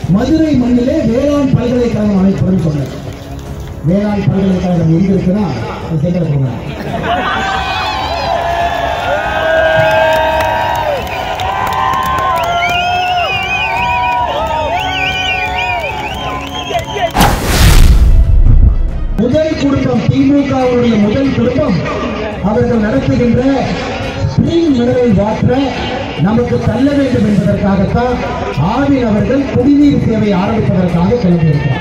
மதுரை மண்ணிலே வேளாண் பல்கலைக்கழகம் அமைப்படும் சொன்னார் வேளாண் பல்கலைக்கழகம் எங்க இருக்குன்னா அது செங்கட போங்க முதல் குடும்பம் திமுகவுடைய முதல் குடும்பம் அவர்கள் நடத்துகின்ற ஸ்பிரிங் மினரல் வாட்டரை நமக்கு தள்ள வேண்டும் என்பதற்காகத்தான் ஆவின் அவர்கள் குடிநீர் சேவை ஆரம்பிப்பதற்காக கிளம்பியிருக்கிறார்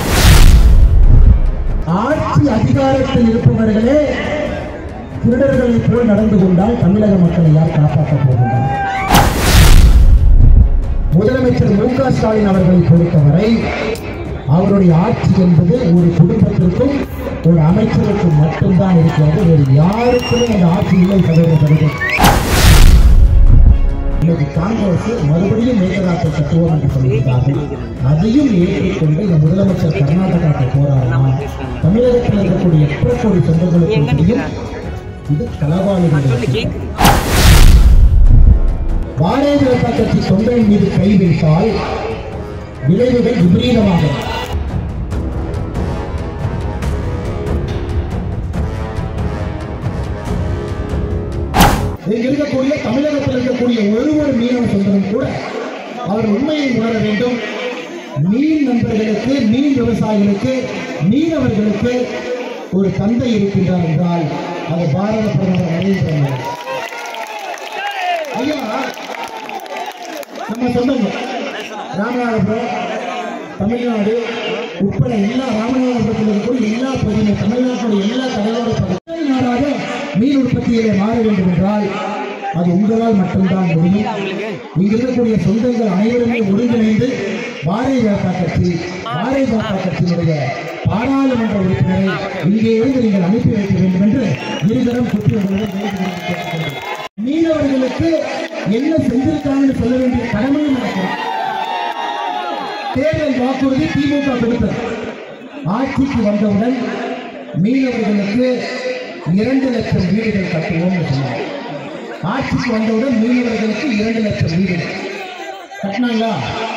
ஆட்சி அதிகாரத்தில் இருப்பவர்களே திருடர்களைப் போல் நடந்து கொண்டால் தமிழக மக்களை யார் காப்பாற்றப் போகின்றனர் முதலமைச்சர் மு க ஸ்டாலின் அவர்களை பொறுத்தவரை அவருடைய ஆட்சி என்பது ஒரு குடும்பத்திற்கும் ஒரு அமைச்சருக்கும் மட்டும்தான் இருக்கிறது வேறு யாருக்குமே அந்த ஆட்சி இல்லை சகோதரர்களே இன்னைக்கு காங்கிரஸ் மறுபடியும் மேகதாச தத்துவம் என்று சொல்லியிருக்கார்கள் அதையும் ஏற்றுக்கொண்டு இந்த முதலமைச்சர் கர்நாடகாவுக்கு போறாருன்னா தமிழகத்தில் இருக்கக்கூடிய எட்டரை கோடி சொந்தங்களுக்கு தெரியும் இது களவாளிகளுடைய பாரதிய ஜனதா கட்சி தொண்டையின் மீது கை வைத்தால் விளைவுகள் விபரீதமாக இருக்கும். இங்க இருக்கக்கூடிய தமிழகத்தில் இருக்கக்கூடிய ஒரு ஒரு மீனவ சொந்தரும் கூட அவர் உண்மையை உணர வேண்டும் மீன் நண்பர்களுக்கு மீன் விவசாயிகளுக்கு மீனவர்களுக்கு ஒரு தந்தை இருக்கின்றார் என்றால் அது பாரத பிரதமர் நரேந்திர மோடி ஐயா நம்ம சொந்தங்க ராமநாதபுரம் தமிழ்நாடு உட்பட எல்லா ராமநாதபுரத்தில் இருக்கக்கூடிய எல்லா பகுதியும் தமிழ்நாட்டுடைய எல்லா கடலோர பகுதி நாடாக மீன் உற்பத்தியிலே மாற வேண்டும் என்றால் அது உங்களால் மட்டும்தான் முடியும் இங்க இருக்கக்கூடிய சொந்தங்கள் அனைவருமே ஒருங்கிணைந்து பாரதிய ஜனதா கட்சி பாரதிய ஜனதா கட்சியினுடைய பாராளுமன்ற உறுப்பினரை இங்கே இருந்து நீங்கள் அனுப்பி வைக்க வேண்டும் என்று இருதரம் குற்றி உங்களிடம் வேண்டுகோள் கேட்டுக்கொள்கிறேன். மீனவர்களுக்கு என்ன செஞ்சிருக்காங்கன்னு சொல்ல வேண்டிய கடமையும் நடக்கும் தேர்தல் வாக்குறுதி திமுக கொடுத்தது ஆட்சிக்கு வந்தவுடன் மீனவர்களுக்கு இரண்டு லட்சம் வீடுகள் கட்டுவோம்னு சொன்னாங்க ஆட்சிக்கு வந்தவுடன் மீனவர்களுக்கு இரண்டு லட்சம் வீடுகள் கட்டினாங்களா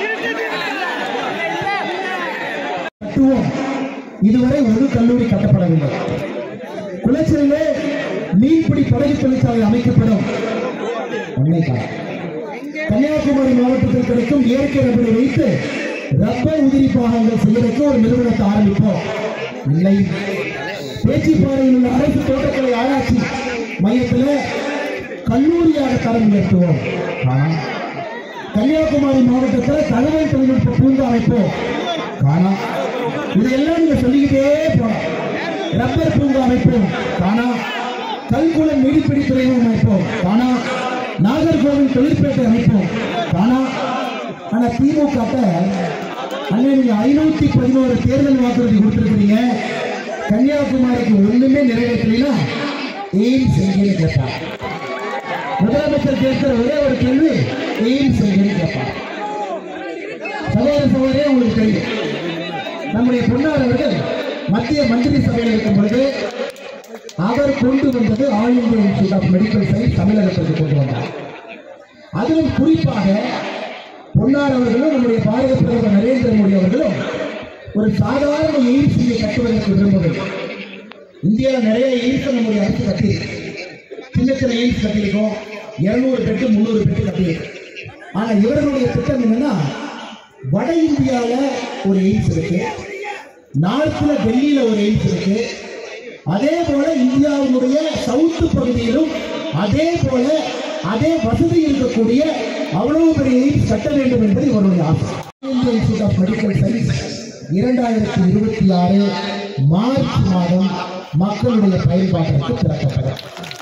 கட்டுவோம் இதுவரை ஒரு கல்லூரி கட்டப்படவில்லை குளச்சலிலே மீன்பிடி படகு தொழிற்சாலை அமைக்கப்படும் உண்மைதான் கன்னியாகுமரி மாவட்டத்தில் கிடைக்கும் இயற்கை ரப்பரை வைத்து ரப்பர் உதிரி பாகங்கள் செய்வதற்கு ஒரு நிறுவனத்தை ஆரம்பிப்போம் இல்லை பேச்சிப்பாறையில் உள்ள அரசு தோட்டக்கலை ஆராய்ச்சி மையத்தில் கல்லூரியாக தரம் உயர்த்துவோம் ஆனால் கன்னியாகுமரி மாவட்டத்தில் தகவல் தொழில்நுட்ப பூங்கா அமைப்போம் காணா இதையெல்லாம் நீங்க சொல்லிக்கிட்டே போலாம் ரப்பர் பூங்கா அமைப்போம் காணா கல்குளம் மீன்பிடி துறைமுகம் அமைப்போம் காணா நாகர்கோவில் தொழிற்பேட்டை அமைப்போம் காணா ஆனா திமுக அண்ணே நீங்க ஐநூத்தி பதினோரு தேர்தல் வாக்குறுதி கொடுத்திருக்கிறீங்க கன்னியாகுமரிக்கு ஒண்ணுமே நிறைவேற்றலைன்னா எய்ம்ஸ் எங்கேன்னு கேட்டார் முதலமைச்சர் கேட்கிற ஒரே ஒரு கேள்வி எய்ம்ஸ் எங்கேன்னு கேட்பார் சகோதர சகோதரே உங்களுக்கு தெரியும் நம்முடைய பொன்னார் அவர்கள் மத்திய மந்திரி சபையில் இருக்கும் பொழுது அவர் கொண்டு வந்தது all India institute of medical science தமிழகத்திற்கு கொண்டு வந்தார் அதிலும் குறிப்பாக பொன்னார் அவர்களும் நம்முடைய பாரத பிரதமர் நரேந்திர மோடி அவர்களும் ஒரு சாதாரண எய்ம்ஸ் இங்கே கட்டுவதற்கு விரும்பவில்லை இந்தியாவில் நிறைய எய்ம்ஸ் நம்முடைய அரசு கட்டியிருக்கு சின்ன சின்ன எய்ம்ஸ் கட்டியிருக்கோம் இருநூறு பெட்டு முந்நூறு பெட்டு கட்டியிருக்கு ஆனா இவர்களுடைய திட்டம் என்னன்னா வட இந்தியாவில் ஒரு எய்ம்ஸ் இருக்கு நார்த்ல டெல்லியில ஒரு எய்ம்ஸ் இருக்கு அதே போல இந்தியாவினுடைய சவுத் பகுதியிலும் அதே போல அதே வசதி இருக்கக்கூடிய அவ்வளவு பெரிய எய்ம்ஸ் கட்ட வேண்டும் என்பது இவருடைய ஆசை Indian institute of medical science இரண்டாயிரத்தி இருபத்தி ஆறு மார்ச் மாதம் மக்களுடைய பயன்பாட்டிற்கு திறக்கப்படும்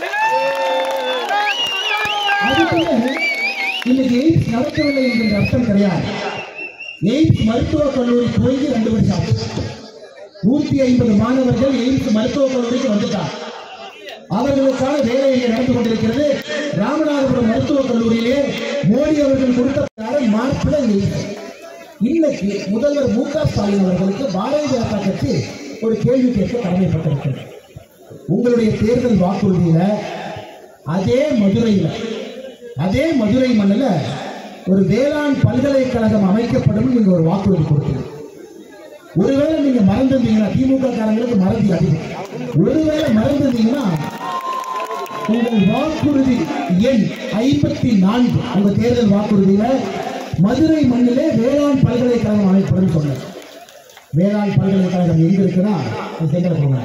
அதுக்குள்ள இன்னைக்கு எய்ம்ஸ் நடக்கவில்லை என்கின்ற அர்த்தம் கிடையாது எய்ம்ஸ் மருத்துவக் கல்லூரி துவங்கி ரெண்டு வருஷம் ஆச்சு நூத்தி ஐம்பது மாணவர்கள் எய்ம்ஸ் மருத்துவக் கல்லூரிக்கு வந்துட்டார் அவர்களுக்கான வேலை இங்கே நடந்து கொண்டிருக்கிறது ராமநாதபுரம் மருத்துவக் கல்லூரியிலே மோடி அவர்கள் கொடுத்த மார்ச்ல எய்ம்ஸ் இன்னைக்கு முதல்வர் மு க ஸ்டாலின் அவர்களுக்கு பாரதிய ஜனதா கட்சி ஒரு கேள்வி கேட்க கடமைப்பட்டிருக்கிறது உங்களுடைய தேர்தல் வாக்குறுதியில அதே மதுரையில் அதே மதுரை மண்ணில் ஒரு வேளாண் பல்கலைக்கழகம் அமைக்கப்படும் நீங்க ஒரு வாக்குறுதி கொடுத்தீங்க ஒருவேளை நீங்க மறந்துருந்தீங்கன்னா திமுக காரங்களுக்கு மறதி அதிகம் ஒருவேளை மறந்துருந்தீங்கன்னா உங்கள் வாக்குறுதி எண் ஐம்பத்தி நான்கு உங்க தேர்தல் வாக்குறுதியில மதுரை மண்ணிலே வேளாண் பல்கலைக்கழகம் அமைப்படும் சொன்னேன் வேளாண் பல்கலைக்கழகம் எங்க இருக்குன்னா இது செங்கல போங்க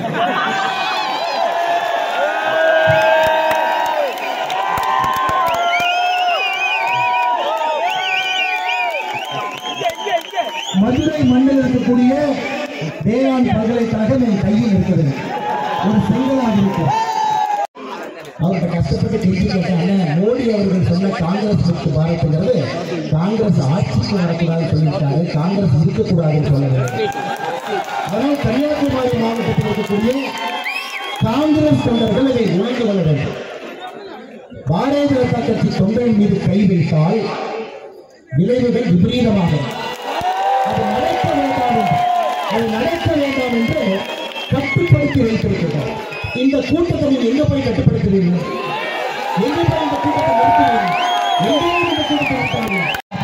மதுரை மண்ணில் இருக்கக்கூடிய வேளாண் பல்கலைக்கழகம் என் கையில் இருக்கிறது ஒரு செங்கலாக இருக்கு அவர்கிட்ட கஷ்டப்பட்டு கெஞ்சி கேட்டேன் அண்ணன் மோடி அவர்கள் சொன்ன காங்கிரஸ் முக்து பாரத்ங்கிறது காங்கிரஸ் ஆட்சிக்கு வரக்கூடாதுன்னு சொல்லியிருக்காரு காங்கிரஸ் இருக்கக்கூடாதுன்னு சொல்லல அதனால் கன்னியாகுமரி மாவட்டத்தில் இருக்கக்கூடிய காங்கிரஸ் தொண்டர்கள் இதை உணர்ந்து கொள்ள வேண்டும் பாரதிய ஜனதா கட்சி தொண்டரின் மீது கை வைத்தால் விளைவுகள் விபரீதமாகும் அது நடக்க வேண்டாம் என்று அது நடக்க வேண்டாம் என்று கட்டுப்படுத்தி வைத்திருக்கிறார் இந்த கூட்டத்தை நீங்க எங்க போய் கட்டுப்படுத்துவீங்க எங்க போய் இந்த கூட்டத்தை நிறுத்துவீங்க எங்கேயும் இந்த கூட்டத்தை நிறுத்தாதீங்க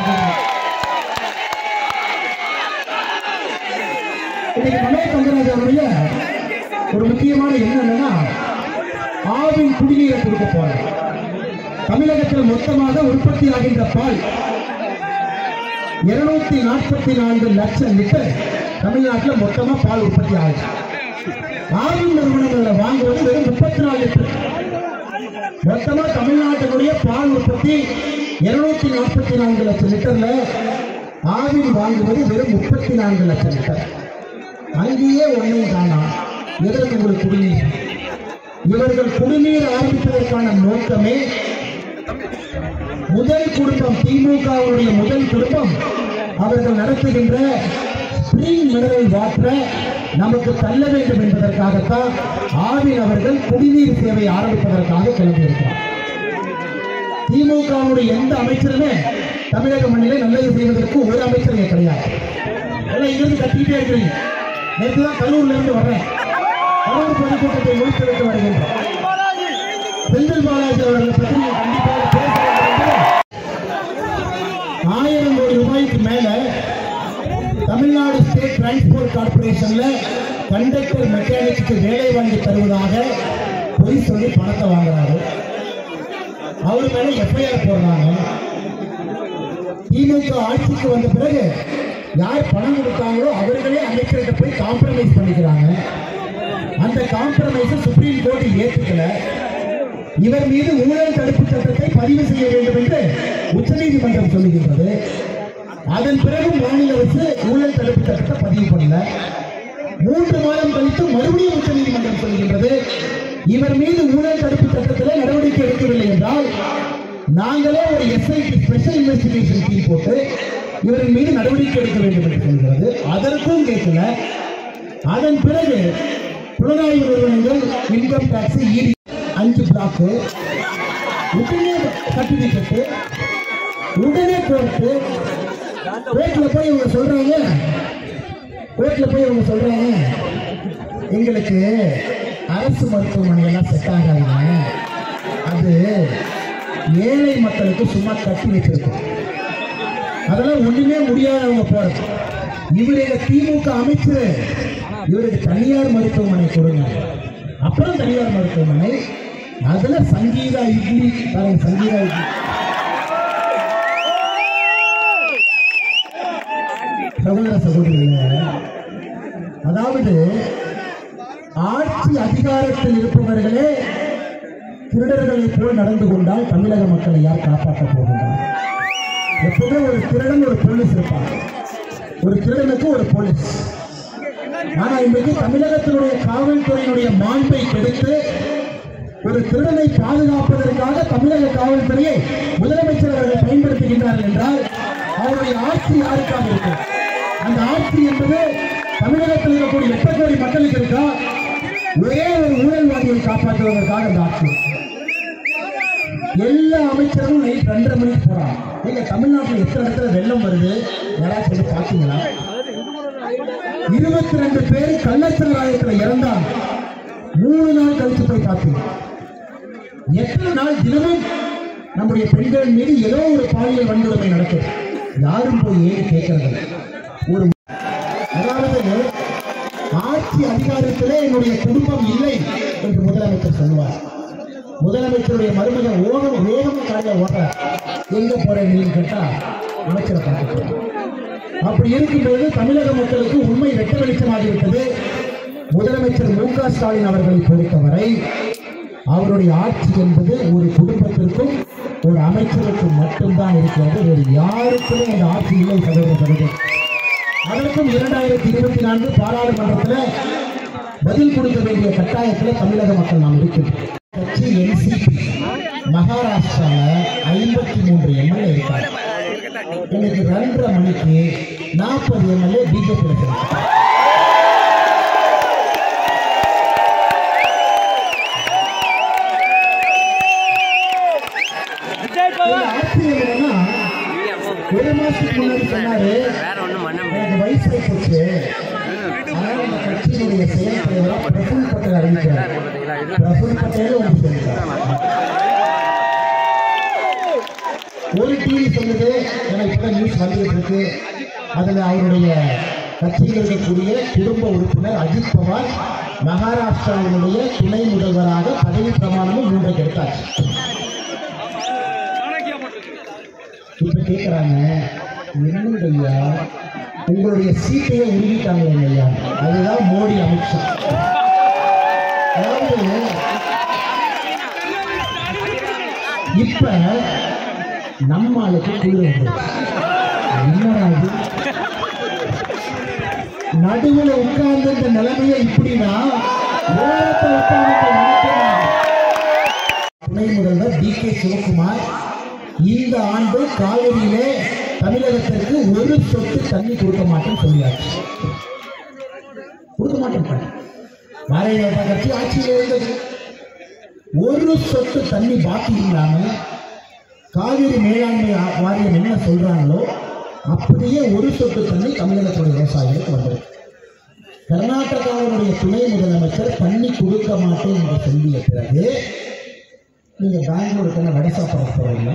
இன்னைக்கு மனோ தங்கராஜ் அவருடைய ஒரு முக்கியமான எண்ணம் என்னன்னா ஆவின் குடிநீரை கொடுக்க போறாங்க தமிழகத்தில் மொத்தமாக உற்பத்தி ஆகின்ற பால் இருநூத்தி நாற்பத்தி நான்கு லட்சம் லிட்டர் தமிழ்நாட்டில் மொத்தமா பால் உற்பத்தி ஆகுது ஆவின் நிறுவனங்கள்ல வாங்குவது வெறும் முப்பத்தி நாலு லிட்டர் மொத்தமா தமிழ்நாட்டினுடைய பால் உற்பத்தி இருநூத்தி நாற்பத்தி நான்கு லட்சம் லிட்டர்ல ஆவின் வாங்குவது வெறும் முப்பத்தி நான்கு லட்சம் லிட்டர் அங்கேயே ஒன்றையும் காணாம் எதற்கு உங்களுக்கு குடிநீர் இவர்கள் குடிநீர் ஆரம்பிப்பதற்கான நோக்கமே முதல் குடும்பம் திமுகவுடைய முதல் குடும்பம் அவர்கள் நடத்துகின்ற ஸ்பிரிங் மினரல் வாட்டரை நமக்கு தள்ள வேண்டும் என்பதற்காகத்தான் ஆவின் அவர்கள் குடிநீர் சேவை ஆரம்பிப்பதற்காக கிளம்பியிருக்கிறார் திமுகவுடைய எந்த அமைச்சருமே தமிழக மண்ணிலே நல்லது செய்வதற்கு ஒரு அமைச்சருமே கிடையாது எல்லாம் இங்கிருந்து கத்திக்கிட்டே இருக்கிறீங்க நேற்று தான் கரூர்ல இருந்து வர்றேன் கரூர் பொதுக்கூட்டத்தை முடித்துவிட்டு வருகின்றோம் செந்தில் பாலாஜி அவர்களை பற்றி நீங்க கண்டிப்பாக பேச வேண்டும் என்று ஆயிரம் கோடி ரூபாய்க்கு மேல தமிழ்நாடு ஸ்டேட் டிரான்ஸ்போர்ட் கார்பரேஷன்ல கண்டக்டர் மெக்கானிக்கு வேலை வாங்கி தருவதாக பொய் சொல்லி பணத்தை வாங்குறாரு அவர் மேல எஃப்ஐஆர் போடுறாங்க திமுக ஆட்சிக்கு வந்த பிறகு யார் பணம் கொடுத்தாங்களோ அவர்களே அமைச்சர்கிட்ட போய் காம்ப்ரமைஸ் பண்ணிக்கிறாங்க அந்த காம்ப்ரமைஸை சுப்ரீம் கோர்ட் ஏற்றுக்கல இவர் மீது ஊழல் தடுப்பு சட்டத்தை பதிவு செய்ய வேண்டும் என்று உச்சநீதிமன்றம் சொல்லுகின்றது அதன் பிறகு மாநில அரசு ஊழல் தடுப்பு சட்டத்தை பதிவு பண்ணல மூன்று மாதம் கழித்து மறுபடியும் உச்சநீதிமன்றம் சொல்கின்றது இவர் மீது ஊழல் தடுப்பு சட்டத்திலே நடவடிக்கை எடுக்கவில்லை என்றால் நாங்களே ஒரு எஸ்ஐடி ஸ்பெஷல் இன்வெஸ்டிகேஷன் டீம் போட்டு இவரின் மீது நடவடிக்கை எடுக்க வேண்டும் என்று சொல்கிறது அதற்கும் கேட்கல அதன் பிறகு புலனாய்வு நிறுவனங்கள் இன்கம் டாக்ஸ் இடி அஞ்சு பிளாக்கு உடனே சர்டிபிகேட் உடனே கோர்ட்டு கோர்ட்ல போய் இவங்க சொல்றாங்க கோர்ட்ல போய் இவங்க சொல்றாங்க எங்களுக்கு அரசு மருத்துவமனை எல்லாம் செட் ஆகாதுங்க அது ஏழை மக்களுக்கு சும்மா கட்டி வச்சிருக்கோம் அதெல்லாம் ஒண்ணுமே முடியாதவங்க போறது இவர் எங்க திமுக அமைச்சர் இவருக்கு தனியார் மருத்துவமனை கொடுங்க அப்புறம் தனியார் மருத்துவமனை அதுல சங்கீதா இட்லி பாருங்க சங்கீதா இட்லி சகோதர சகோதரிகளே அதாவது ஆட்சி அதிகாரத்தில் இருப்பவர்களே திருடர்களைப் போல் நடந்து கொண்டால் தமிழக மக்களை யார் காப்பாற்றப் போகின்றார் எப்பவுமே ஒரு திருடன் ஒரு போலீஸ் இருப்பாங்க ஒரு திருடனுக்கு ஒரு போலீஸ் ஆனா இன்றைக்கு தமிழகத்தினுடைய காவல்துறையினுடைய மாண்பை கெடுத்து ஒரு திருடனை பாதுகாப்பதற்காக தமிழக காவல்துறையை முதலமைச்சர் அவர்கள் பயன்படுத்துகின்றார்கள் என்றால் அவருடைய ஆட்சி யாருக்காக இருக்கும் அந்த ஆட்சி என்பது தமிழகத்தில் இருக்கக்கூடிய எட்டு கோடி மக்களுக்கு இருக்கா ஒரே ஒரு ஊழல்வாதியை காப்பாற்றுவதற்காக அந்த ஆட்சி இருக்கு. எல்லா அமைச்சரும் நைட் ரெண்டரை மணிக்கு போறாங்க நீங்க தமிழ்நாட்டில் எத்தனை இடத்துல வெள்ளம் வருது யாராச்சும் வந்து பாத்தீங்களா இருபத்தி ரெண்டு பேர் கள்ளச்சலாயத்துல இறந்தாங்க மூணு நாள் கழிச்சு போய் பார்த்தீங்க எத்தனை நாள் தினமும் நம்முடைய பெண்கள் மீது ஏதோ ஒரு பாலியல் வன்கொடுமை நடக்குது யாரும் போய் ஏன் கேட்கறது ஒரு அதாவது ஆட்சி அதிகாரத்திலே என்னுடைய குடும்பம் இல்லை என்று முதலமைச்சர் சொல்லுவார் முதலமைச்சருடைய மருமகன் ஓகம் வேகமா காலையில ஓட்ட எங்க போறேன்னு கேட்டா அமைச்சரை பார்க்க போறேன். அப்படி இருக்கும்போது தமிழக மக்களுக்கு உண்மை வெட்ட வெளிச்சமாகிவிட்டது முதலமைச்சர் மு க ஸ்டாலின் அவர்களை பொறுத்தவரை அவருடைய ஆட்சி என்பது ஒரு குடும்பத்திற்கும் ஒரு அமைச்சருக்கும் மட்டும்தான் இருக்கிறது வேறு யாருக்குமே அந்த ஆட்சி இல்லை சகோதர சகோதரி அதற்கும் இரண்டாயிரத்தி இருபத்தி நான்கு பாராளுமன்றத்தில் பதில் கொடுக்க வேண்டிய கட்டாயத்தில் தமிழக மக்கள் நாம் இருக்கின்றோம் கட்சி என்சிபி மகாராஷ்டிராவில் ஐம்பத்தி மூன்று எம்எல்ஏ இருக்காங்க இன்னைக்கு ரெண்டரை மணிக்கு நாற்பது எம்எல்ஏ பிஜேபி ஆச்சரியம் என்னன்னா ஒரு மாசத்துக்கு முன்னாடி சொன்னாரு வேற ஒண்ணும் பண்ண எனக்கு வயசாகி போச்சு அதனால இந்த கட்சியினுடைய செயல் தலைவரா பிரபுல் பட்டேல் அறிவிக்கிறார் பிரபுல் பட்டேல் வந்து சொல்லிட்டார் ஒரு டிவி சொல்லுது ஏன்னா இப்பதான் நியூஸ் வந்துகிட்டு இருக்கு அதுல அவருடைய கட்சியில் இருக்கக்கூடிய குடும்ப உறுப்பினர் அஜித் பவார் மகாராஷ்டிராவினுடைய துணை முதல்வராக பதவி பிரமாணமும் மூன்றைக்கு எடுத்தாச்சு இப்ப கேக்குறாங்க என்னங்க ஐயா உங்களுடைய சீட்டையே உருவிட்டாங்களே ஐயா அதுதான் மோடி அமித்ஷா அதாவது இப்ப நம்ம ஆளுக்கு குளிர் வந்துருச்சு. என்னடா இது நடுவுல உட்கார்ந்து இந்த நிலைமையை இப்படின்னா ஓரத்தை உட்கார்ந்து துணை முதல்வர் டி கே சிவகுமார் இந்த ஆண்டு காவிரியிலே தமிழகத்திற்கு ஒரு சொட்டு தண்ணி கொடுக்க மாட்டேன்னு சொல்லியாச்சு கொடுக்க மாட்டேன் பாரதிய ஜனதா கட்சி ஆட்சியில் இருந்தது ஒரு சொட்டு தண்ணி பாக்கி இல்லாம காவிரி மேலாண்மை ஆ- வாரியம் என்ன சொல்றாங்களோ அப்படியே ஒரு சொட்டு தண்ணி தமிழகத்துடைய விவசாயிகளுக்கு வந்திருக்கு கர்நாடகாவினுடைய துணை முதலமைச்சர் தண்ணி கொடுக்க மாட்டேன் என்று சொல்லிய பிறகு நீங்க பெங்களூருக்கு என்ன வடை சாப்பிட போறீங்க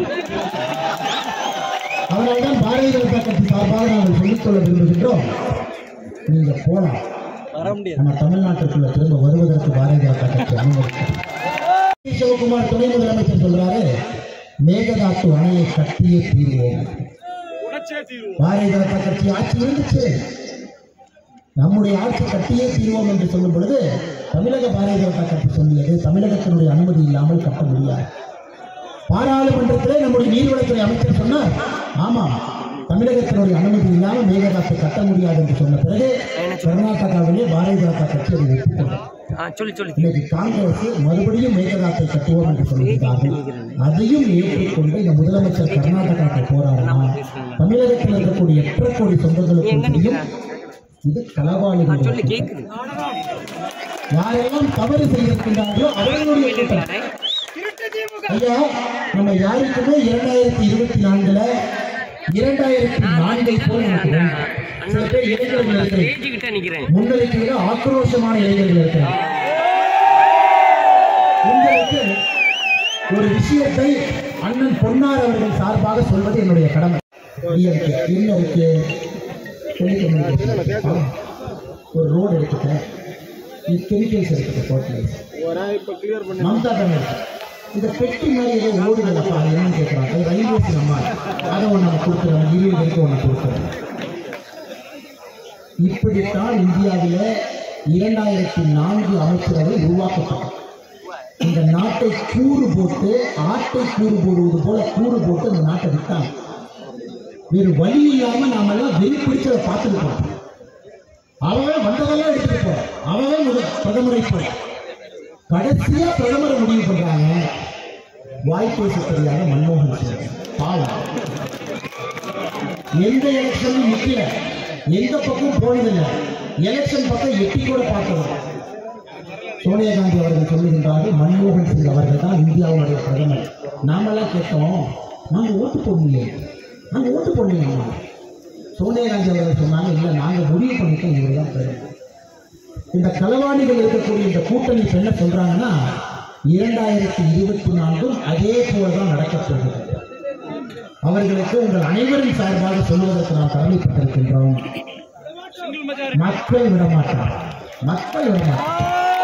அதனால்தான் பாரதிய ஜனதா கட்சி சார்பாக நாங்கள் சொல்லிக்கொள்ள விரும்புகின்றோம் நீங்க போலாம் நம்ம தமிழ்நாட்டுக்குள்ள திரும்ப வருவதற்கு பாரதிய ஜனதா கட்சி அனுமதிக்கும் சிவகுமார் துணை முதலமைச்சர் சொல்றாரு மேகதாட்டு அணையை கட்டியே தீர்வோம் பாரதிய ஜனதா கட்சி ஆட்சி இருந்துச்சு நம்முடைய ஆட்சி கட்டியே தீர்வோம் என்று சொல்லும் பொழுது தமிழக பாரதிய ஜனதா கட்சி சொல்லியது தமிழகத்தினுடைய அனுமதி இல்லாமல் கட்ட முடியாது பாராளுமன்றத்திலே நம்முடைய நீர்வளத்துறை அமைச்சர் சொன்னார் ஆமாம் தமிழகத்தினுடைய அனுமதி இல்லாமல் மேகதாத்தை கட்ட முடியாது என்று சொன்ன பிறகு கர்நாடகாவிலே பாரதிய ஜனதா கட்சி அதை ஒப்புக்கொண்டது ஆ சொல்லி சொல்லி இன்னைக்கு காங்கிரஸ் மறுபடியும் மேகதாத்தை கட்டுவோம் என்று சொல்லியிருக்கார்கள் அதையும் ஏற்றுக்கொண்டு இந்த முதலமைச்சர் கர்நாடகாவுக்கு போறாருன்னா தமிழகத்தில் இருக்கக்கூடிய எட்டரை கோடி சொந்தங்களுக்கு தெரியும் இது களவாளிகள் சொல்லி கேக்குது யாரெல்லாம் தவறு செய்திருக்கின்றார்களோ அவர்களுடைய கூட்டம் ஐயா நம்ம யாருக்குமே இரண்டாயிரத்தி இருபத்தி நான்குல இரண்டாயிரத்தி நான்கை போல் நமக்கு வேண்டும். சில பேர் இளைஞர்கள் இருக்கிறேன் பேச்சுக்கிட்ட நிக்கிறேன் உங்களுக்கு விட ஆக்ரோஷமான இளைஞர்கள் இருக்கிறார் உங்களுக்கு ஒரு விஷயத்தை அண்ணன் பொன்னார் அவர்கள் சார்பாக சொல்வது என்னுடைய கடமை DMK. என்ன இருக்கு Telecommunication. ஆ. ஒரு ரோடு எடுத்துட்டேன் இது கெமிக்கல்ஸ் எடுத்துட்டு போட்டு மம்தா பேனர்ஜி இந்த பெட்டி மாதிரி ஏதோ ஓடுதல்லப்பா அது என்னன்னு கேட்குறாங்க அது ரயில்வேஸ் நம்ம அதை ஒன்று நம்ம கொடுக்குறோம் இருபது வரைக்கும் ஒன்று கொடுக்குறோம் இப்படித்தான் இந்தியாவில் இரண்டாயிரத்தி நான்கு அமைச்சரவை உருவாக்கப்பட்டது இந்த நாட்டை கூறு போட்டு ஆட்டை கூறு போடுவது போல கூறு போட்டு இந்த நாட்டை விட்டாங்க வேறு வழி இல்லாம நாம எல்லாம் வெறி பிடிச்சதை பார்த்துட்டு போறோம் அவன் வந்ததெல்லாம் எடுத்துட்டு போறான் அவன் முதல் பிரதமரை போற கடைசியா பிரதமரை முடிவு பண்றாங்க வாய் பேச தெரியாத மன்மோகன் சிங் பாவம் எந்த எலெக்ஷனும் நிக்கல எந்த பக்கம் போனதில்லை எலெக்ஷன் பக்கம் எட்டி கூட பார்த்தது சோனியா காந்தி அவர்கள் சொல்லுகின்றார்கள் மன்மோகன் சிங் அவர்கள் தான் இந்தியாவுடைய பிரதமர் நாமெல்லாம் கேட்டோம் நாங்க ஓட்டு போடலையே நாங்க ஓட்டு போடலையா சோனியா காந்தி அவர்கள் சொன்னாங்க இல்லை நாங்க முடிவு பண்ணிட்டோம் இவர் தான் பிரதமர் இந்த களவாணிகள் இருக்கக்கூடிய இந்த கூட்டணி இப்ப என்ன சொல்றாங்கன்னா இரண்டாயிரத்தி இருபத்தி நான்கும் அதே போலதான் நடக்கப் போகிறது அவர்களுக்கு உங்கள் அனைவரின் சார்பாக சொல்வதற்கு நாம் கடமைப்பட்டிருக்கின்றோம் மக்கள் விடமாட்டார் மக்கள் விடமாட்டார்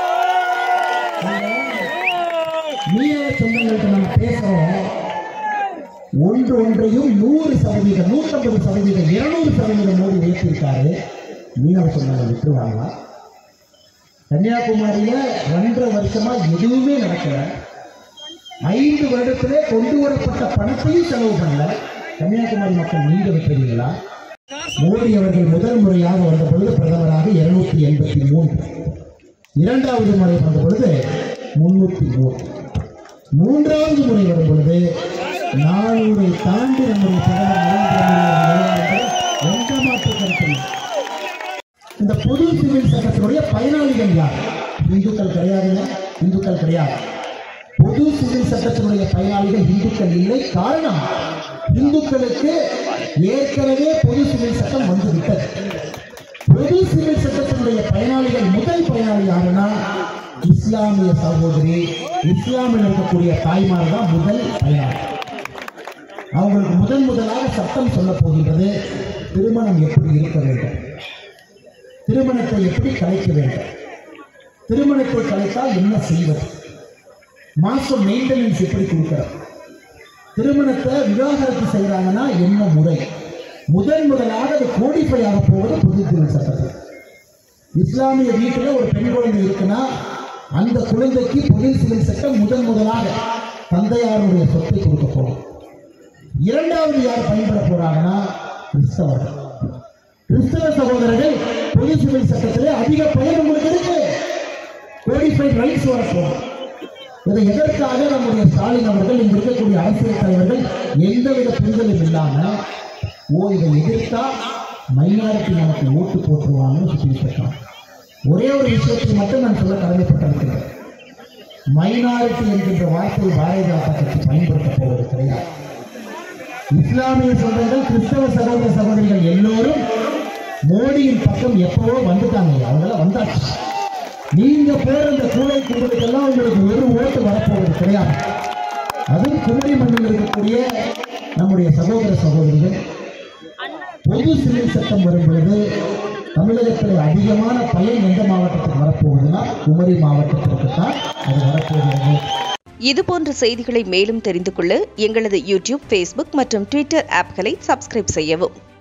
மீனவ சொந்தங்கள்கிட்ட நம்ம பேசுறோம் ஒன்று ஒன்றையும் நூறு சதவீதம் நூற்றம்பது சதவீதம் இருநூறு சதவீதம் மோடி உயர்த்தியிருக்காரு மீனவ சொந்தங்கள் விட்டுருவாங்களா கன்னியாகுமரியில ரெண்டரை வருஷமா எதுவுமே நடக்கல ஐந்து வருடத்திலே கொண்டு வரப்பட்ட பணத்தையும் செலவு பண்ணல கன்னியாகுமரி மக்கள் நீங்க விட்டுறீங்களா மோடி அவர்கள் முதல் முறையாக வந்த பொழுது பிரதமராக இருநூத்தி எண்பத்தி மூன்று இரண்டாவது முறை வந்த பொழுது முன்னூத்தி மூன்று மூன்றாவது முறை வரும் பொழுது நானூரை தாண்டி நம்முடைய பிரதமர் நரேந்திர மோடி அவர்கள் வருவார் என்பதில் எந்த மாற்று கருத்து இல்லை. இந்த பொது சிவில் சட்டத்தினுடைய பயனாளிகள் யார் இந்துக்கள் கிடையாதுங்க இந்துக்கள் கிடையாது பொது சிவில் சட்டத்தினுடைய பயனாளிகள் இந்துக்கள் இல்லை காரணம் இந்துக்களுக்கு ஏற்கனவே பொது சிவில் சட்டம் வந்து விட்டது பொது சிவில் சட்டத்தினுடைய பயனாளிகள் முதல் பயனாளி யாருன்னா இஸ்லாமிய சகோதரி இஸ்லாமில் இருக்கக்கூடிய தாய்மார் தான் முதல் பயனாளி அவங்களுக்கு முதன் முதலாக சட்டம் சொல்ல போகின்றது திருமணம் எப்படி இருக்க வேண்டும் திருமணத்தை எப்படி கலைக்க வேண்டும் திருமணத்தை கலைத்தால் என்ன செய்வது மாசம் மெயின்டெனன்ஸ் எப்படி கொடுக்கிறது திருமணத்தை விவாகரத்து செய்கிறாங்கன்னா என்ன முறை முதன் முதலாக அது கோடிஃபை ஆக போவது புது திருமண சட்டத்தில் இஸ்லாமிய வீட்டில் ஒரு பெண் குழந்தை இருக்குன்னா அந்த குழந்தைக்கு பொது சிவில் சட்டம் முதன் முதலாக தந்தையாருடைய சொத்தை கொடுக்க போகும் இரண்டாவது யார் பயன்பட போறாங்கன்னா கிறிஸ்தவர்கள் கிறிஸ்தவ சகோதரர்கள் பொது சிவில் சட்டத்திலே அதிக பயன் உங்களுக்கு இருக்கு கோடிஃபைட் ரைட்ஸ் வரப்போகும் இதை எதற்காக நம்முடைய ஸ்டாலின் அவர்கள் இங்க இருக்கக்கூடிய அரசியல் தலைவர்கள் எந்தவித புரிதலும் இல்லாம ஓ இதை எதிர்த்தா மைனாரிட்டி நமக்கு ஓட்டு போட்டுருவாங்கன்னு சொல்லி இருக்காங்க ஒரே ஒரு விஷயத்தை மட்டும் நான் சொல்ல கடமைப்பட்டிருக்கிறேன் மைனாரிட்டி என்கின்ற வார்த்தையை பாரதிய ஜனதா கட்சி பயன்படுத்த போவது கிடையாது இஸ்லாமிய சொந்தங்கள் கிறிஸ்தவ சகோதர சகோதரிகள் எல்லோரும் மோடியின் பக்கம் எப்பவோ வந்துட்டாங்க அவங்களாம் வந்தாச்சு நீங்க போற இந்த கூடை கும்பலுக்கெல்லாம் உங்களுக்கு ஒரு ஓட்டு வரப்போவது கிடையாது அதுவும் குமரி மண்ணில் இருக்கக்கூடிய நம்முடைய சகோதர சகோதரிகள் பொது சிவில் சட்டம் வரும் பொழுது தமிழகத்தில் அதிகமான பயன் எந்த மாவட்டத்துக்கு வரப்போகுதுன்னா குமரி மாவட்டத்திற்கு தான் அது வரப்போகிறது இதுபோன்ற செய்திகளை மேலும் தெரிந்து கொள்ள எங்களது யூடியூப் ஃபேஸ்புக் மற்றும் ட்விட்டர் ஆப்களை சப்ஸ்கிரைப் செய்யவும்